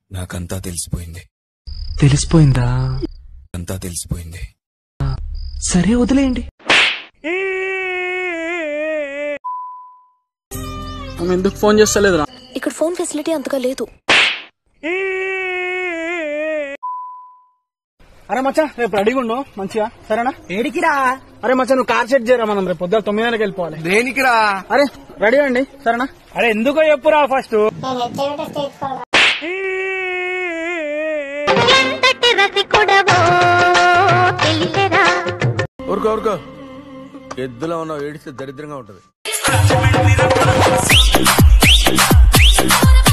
నాకంతా తెలిసిపోయింది తెలిసిపోయిందా అంతా తెలిసిపోయింది సరే వదిలేయండి ఆమె ఎందుకు ఫోన్ చేస్తలేదురా ఇక్కడ ఫోన్ ఫెసిలిటీ అంతగా లేదు అరే మచ్చా రేపు రెడీగా ఉండు మంచిగా సరేనా ఏడికిరా అరే మచ్చా నువ్వు కార్ సెట్ చేయరా మనం రేపు పొద్దున తొమ్మిది గంటలకు వెళ్ళిపోవాలి దేనికిరా అరే రెడీ అండి సరేనా అరే ఎందుకో చెప్పురా ఫస్ట్ ఊరుకో ఊరుకో ఎద్దులో ఉన్న ఏడిస్తే దరిద్రంగా ఉంటది